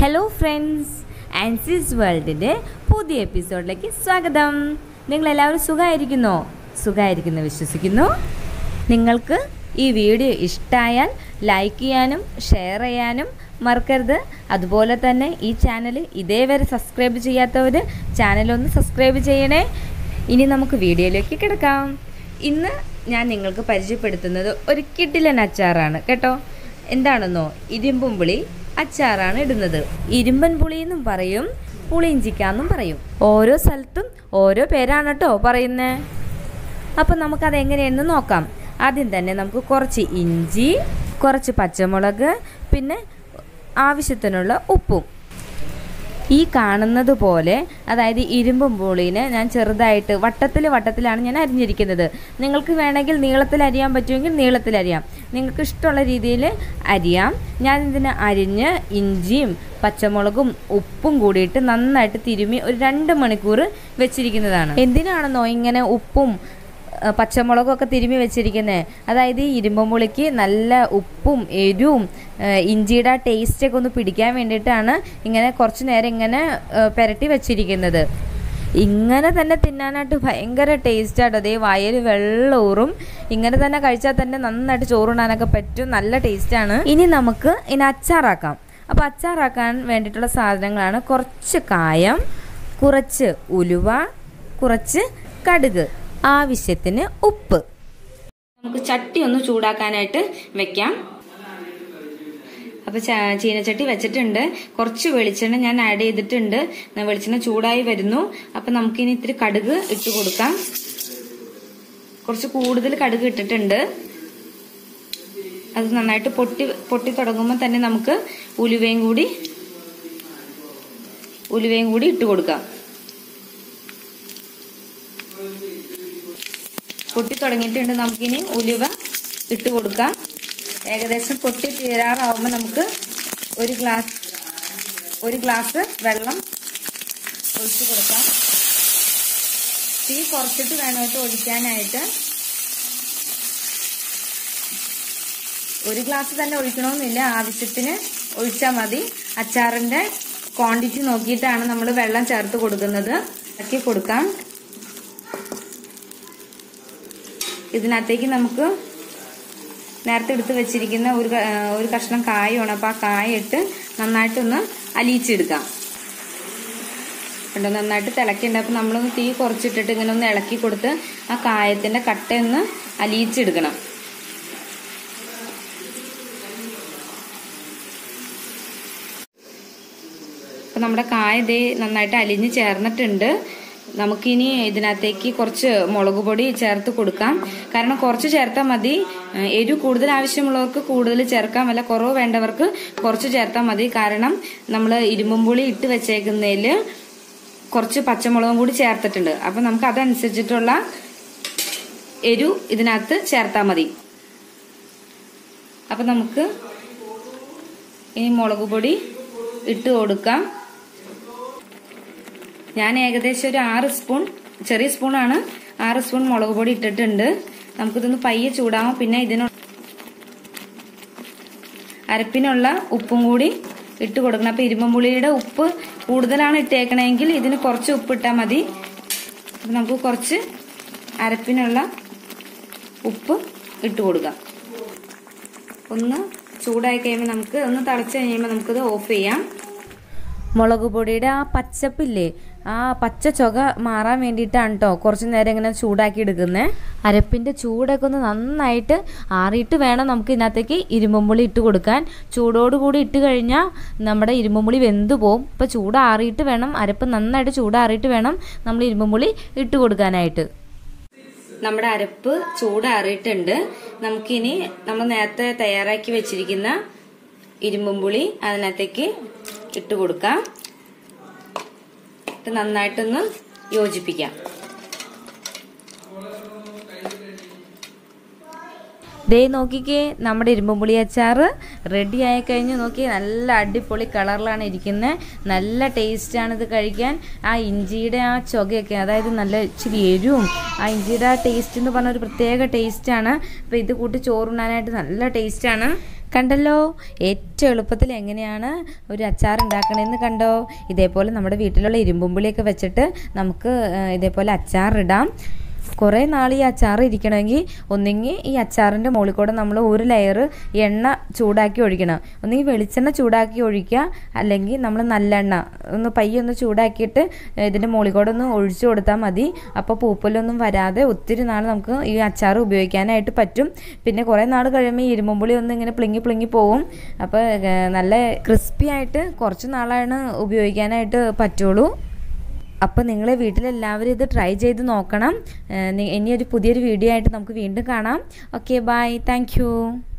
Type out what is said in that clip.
hello friends ആൻസീസ് വേൾഡിൻ്റെ പുതിയ എപ്പിസോഡിലേക്ക് സ്വാഗതം നിങ്ങളെല്ലാവരും സുഖമായിരിക്കുന്നോ സുഖമായിരിക്കുന്നു വിശ്വസിക്കുന്നു നിങ്ങൾക്ക് ഈ വീഡിയോ ഇഷ്ടമായാൽ ലൈക്ക് ചെയ്യാനും ഷെയർ ചെയ്യാനും മറക്കരുത് അതുപോലെ തന്നെ ഈ ചാനൽ ഇതേവരെ സബ്സ്ക്രൈബ് ചെയ്യാത്തവർ ചാനലൊന്ന് സബ്സ്ക്രൈബ് ചെയ്യണേ ഇനി നമുക്ക് വീഡിയോയിലേക്ക് കിടക്കാം ഇന്ന് ഞാൻ നിങ്ങൾക്ക് പരിചയപ്പെടുത്തുന്നത് ഒരു കിഡിലൻ അച്ചാറാണ് കേട്ടോ എന്താണെന്നോ ഇരുമ്പും പുളി അച്ചാറാണ് ഇടുന്നത് ഇരുമ്പൻ പുളി എന്നും പറയും പുളിയിഞ്ചിക്കാന്നും പറയും ഓരോ സ്ഥലത്തും ഓരോ പേരാണ് കേട്ടോ പറയുന്നത് അപ്പം നമുക്കത് എങ്ങനെയെന്ന് നോക്കാം ആദ്യം തന്നെ നമുക്ക് കുറച്ച് ഇഞ്ചി കുറച്ച് പച്ചമുളക് പിന്നെ ആവശ്യത്തിനുള്ള ഉപ്പും ഈ കാണുന്നത് പോലെ അതായത് ഇരുമ്പും പുളിനെ ഞാൻ ചെറുതായിട്ട് വട്ടത്തിൽ വട്ടത്തിലാണ് ഞാൻ അരിഞ്ഞിരിക്കുന്നത് നിങ്ങൾക്ക് വേണമെങ്കിൽ നീളത്തിൽ അരിയാൻ പറ്റുമെങ്കിൽ നീളത്തിൽ അരിയാം നിങ്ങൾക്ക് ഇഷ്ടമുള്ള രീതിയിൽ അരിയാം ഞാൻ ഇതിനെ അരിഞ്ഞ് ഇഞ്ചിയും പച്ചമുളകും ഉപ്പും കൂടിയിട്ട് നന്നായിട്ട് തിരുമ്മി ഒരു രണ്ട് മണിക്കൂർ വെച്ചിരിക്കുന്നതാണ് എന്തിനാണെന്നോ ഇങ്ങനെ ഉപ്പും ഏഹ് പച്ചമുളകും ഒക്കെ തിരുമ്മി വെച്ചിരിക്കുന്നത് അതായത് ഈ ഇരുമ്പുളിക്ക് നല്ല ഉപ്പും എരിവും ഏഹ് ഇഞ്ചിയുടെ ആ ടേസ്റ്റൊക്കെ ഒന്ന് പിടിക്കാൻ വേണ്ടിയിട്ടാണ് ഇങ്ങനെ കുറച്ച് നേരം ഇങ്ങനെ ഏഹ് പുരട്ടി വെച്ചിരിക്കുന്നത് ഇങ്ങനെ തന്നെ തിന്നാനായിട്ട് ഭയങ്കര ടേസ്റ്റാണ് അതേ വയൽ വെള്ളൂറും ഇങ്ങനെ തന്നെ കഴിച്ചാൽ തന്നെ നന്നായിട്ട് ചോറുണ്ണാനൊക്കെ പറ്റും നല്ല ടേസ്റ്റാണ് ഇനി നമുക്ക് ഇനി അച്ചാറാക്കാം അപ്പോൾ അച്ചാറാക്കാൻ വേണ്ടിയിട്ടുള്ള സാധനങ്ങളാണ് കുറച്ച് കായം കുറച്ച് ഉലുവ കുറച്ച് കടുക് ആവശ്യത്തിന് ഉപ്പ് നമുക്ക് ചട്ടി ഒന്ന് ചൂടാക്കാനായിട്ട് വെക്കാം അപ്പോൾ ചീനച്ചട്ടി വെച്ചിട്ടുണ്ട് കുറച്ച് വെളിച്ചെണ്ണ ഞാൻ ആഡ് ചെയ്തിട്ടുണ്ട് വെളിച്ചെണ്ണ ചൂടായി വരുന്നു അപ്പം നമുക്കിനി ഇത്തിരി കടുക് ഇട്ട് കൊടുക്കാം കുറച്ച് കൂടുതൽ കടുക് ഇട്ടിട്ടുണ്ട് അത് നന്നായിട്ട് പൊട്ടി പൊട്ടി തുടങ്ങുമ്പോൾ തന്നെ നമുക്ക് ഉലുവയും കൂടി ഉലുവയും കൂടി ഇട്ട് കൊടുക്കാം പൊട്ടി തുടങ്ങിയിട്ടുണ്ട് നമുക്കിനി ഉലുവ ഇട്ട് കൊടുക്കാം ഏകദേശം പൊട്ടി തീരാറാവുമ്പോൾ നമുക്ക് ഒരു ഗ്ലാസ് ഒരു ഗ്ലാസ് വെള്ളം ഒഴിച്ചു കൊടുക്കാം തീ കുറച്ചിട്ട് വേണം കേട്ടോ ഒഴിക്കാനായിട്ട് ഒരു ഗ്ലാസ് തന്നെ ഒഴിക്കണമെന്നില്ല ആവശ്യത്തിന് ഒഴിച്ചാൽ മതി അച്ചാറിന്റെ ക്വാണ്ടിറ്റി നോക്കിയിട്ടാണ് നമ്മൾ വെള്ളം ചേർത്ത് കൊടുക്കുന്നത് ഇറക്കി കൊടുക്കാം ഇതിനകത്തേക്ക് നമുക്ക് നേരത്തെ എടുത്ത് വെച്ചിരിക്കുന്ന ഒരു ഒരു കഷ്ണം കായമാണ് അപ്പോൾ ആ കായ ഇട്ട് നന്നായിട്ടൊന്ന് അലിയിച്ചെടുക്കാം കണ്ടോ നന്നായിട്ട് തിളക്കിണ്ട് അപ്പോൾ നമ്മളൊന്ന് തീ കുറച്ചിട്ടിട്ട് ഇങ്ങനെ ഒന്ന് ഇളക്കി കൊടുത്ത് ആ കായത്തിൻ്റെ കട്ടയൊന്ന് അലിയിച്ചെടുക്കണം അപ്പോൾ നമ്മുടെ കായ ഇതേ നന്നായിട്ട് അലിഞ്ഞ് ചേർന്നിട്ടുണ്ട് നമുക്കിനി ഇതിനകത്തേക്ക് കുറച്ച് മുളക് പൊടി ചേർത്ത് കൊടുക്കാം കാരണം കുറച്ച് ചേർത്താൽ മതി എരിവ് കൂടുതൽ ആവശ്യമുള്ളവർക്ക് കൂടുതൽ ചേർക്കാം അല്ല കുറവ് വേണ്ടവർക്ക് കുറച്ച് ചേർത്താൽ മതി കാരണം നമ്മൾ ഇരുമ്പുംപുളി ഇട്ട് വെച്ചേക്കുന്നതിൽ കുറച്ച് പച്ചമുളകും കൂടി ചേർത്തിട്ടുണ്ട് അപ്പം നമുക്ക് അതനുസരിച്ചിട്ടുള്ള എരിവ് ഇതിനകത്ത് ചേർത്താൽ മതി അപ്പം നമുക്ക് ഇനി മുളക് പൊടി ഇട്ട് കൊടുക്കാം ഞാൻ ഏകദേശം ഒരു ആറ് സ്പൂൺ ചെറിയ സ്പൂണാണ് ആറ് സ്പൂൺ മുളക് പൊടി ഇട്ടിട്ടുണ്ട് നമുക്കിതൊന്ന് പയ്യെ ചൂടാവും പിന്നെ ഇതിന് അരപ്പിനുള്ള ഉപ്പും കൂടി ഇട്ട് കൊടുക്കണം അപ്പം ഇരുമ്പുളിയുടെ ഉപ്പ് കൂടുതലാണ് ഇട്ടേക്കണമെങ്കിൽ ഇതിന് കുറച്ച് ഉപ്പ് ഇട്ടാൽ മതി അപ്പം നമുക്ക് കുറച്ച് അരപ്പിനുള്ള ഉപ്പ് ഇട്ട് കൊടുക്കാം ഒന്ന് ചൂടായി കഴിയുമ്പോൾ നമുക്ക് ഒന്ന് തിളച്ച് കഴിയുമ്പോൾ നമുക്കിത് ഓഫ് ചെയ്യാം മുളക് പൊടിയുടെ ആ പച്ചപ്പില്ലേ ആ പച്ച ചുക മാറാൻ വേണ്ടിയിട്ടാണ് കേട്ടോ കുറച്ച് നേരം ഇങ്ങനെ ചൂടാക്കി എടുക്കുന്നത് അരപ്പിൻ്റെ ചൂടൊക്കെ ഒന്ന് നന്നായിട്ട് ആറിയിട്ട് വേണം നമുക്ക് ഇതിനകത്തേക്ക് ഇരുമ്പുമ്പുളി ഇട്ട് കൊടുക്കാൻ ചൂടോടുകൂടി ഇട്ട് കഴിഞ്ഞാൽ നമ്മുടെ ഇരുമ്പുമ്പുളി വെന്ത് പോവും അപ്പോൾ ചൂടാറിയിട്ട് വേണം അരപ്പ് നന്നായിട്ട് ചൂടാറിയിട്ട് വേണം നമ്മൾ ഇരുമ്പുമ്പുളി ഇട്ട് കൊടുക്കാനായിട്ട് നമ്മുടെ അരപ്പ് ചൂടാറിയിട്ടുണ്ട് നമുക്കിനി നമ്മൾ നേരത്തെ തയ്യാറാക്കി വെച്ചിരിക്കുന്ന ഇരുമ്പുംപുളി അതിനകത്തേക്ക് ഇട്ട് കൊടുക്കാം ഇട്ട് നന്നായിട്ടൊന്ന് യോജിപ്പിക്കാം ദേ നോക്കിക്കേ നമ്മുടെ ഇരുമ്പുപുളി അച്ചാർ റെഡി ആയി കഴിഞ്ഞ് നോക്കി നല്ല അടിപൊളി കളറിലാണ് ഇരിക്കുന്നത് നല്ല ടേസ്റ്റാണ് ഇത് കഴിക്കാൻ ആ ഇഞ്ചിയുടെ ആ ചുകയൊക്കെ അതായത് നല്ല ഇച്ചിരി എരിവും ആ ഇഞ്ചിയുടെ ആ ടേസ്റ്റ് എന്ന് പറഞ്ഞ ഒരു പ്രത്യേക ടേസ്റ്റാണ് അപ്പോൾ ഇത് കൂട്ടി ചോറുണ്ണാനായിട്ട് നല്ല ടേസ്റ്റാണ് കണ്ടല്ലോ ഏറ്റവും എളുപ്പത്തിൽ എങ്ങനെയാണ് ഒരു അച്ചാർ ഉണ്ടാക്കണമെന്ന് കണ്ടോ ഇതേപോലെ നമ്മുടെ വീട്ടിലുള്ള ഇരുമ്പുമ്പിളിയൊക്കെ വെച്ചിട്ട് നമുക്ക് ആ, ഇതേപോലെ അച്ചാറിടാം കുറേ നാൾ ഈ അച്ചാർ ഇരിക്കണമെങ്കിൽ ഒന്നെങ്കിൽ ഈ അച്ചാറിൻ്റെ മുകളിൽ കൂടെ നമ്മൾ ഒരു ലെയർ എണ്ണ ചൂടാക്കി ഒഴിക്കണം ഒന്നെങ്കിൽ വെളിച്ചെണ്ണ ചൂടാക്കി ഒഴിക്കുക അല്ലെങ്കിൽ നമ്മൾ നല്ലെണ്ണ ഒന്ന് പയ്യെ ഒന്ന് ചൂടാക്കിയിട്ട് ഇതിൻ്റെ മുകളിൽ കൂടെ ഒന്ന് ഒഴിച്ചു കൊടുത്താൽ മതി അപ്പോൾ പൂപ്പലൊന്നും വരാതെ ഒത്തിരി നാൾ നമുക്ക് ഈ അച്ചാർ ഉപയോഗിക്കാനായിട്ട് പറ്റും പിന്നെ കുറേ നാൾ കഴിയുമ്പോൾ ഈ ഇരുമ്പുമ്പുളി ഒന്ന് ഇങ്ങനെ പ്ലിങ്ങി പ്ലിങ്ങി പോവും അപ്പോൾ ഏഹ്, നല്ല ക്രിസ്പി ആയിട്ട് കുറച്ച് നാളാണ് ഉപയോഗിക്കാനായിട്ട് പറ്റുള്ളൂ അപ്പോൾ നിങ്ങൾ വീട്ടിലെല്ലാവരും ഇത് ട്രൈ ചെയ്ത് നോക്കണം ഏഹ്, നി- ഇനി ഒരു പുതിയൊരു വീഡിയോ ആയിട്ട് നമുക്ക് വീണ്ടും കാണാം ഓക്കെ ബൈ താങ്ക്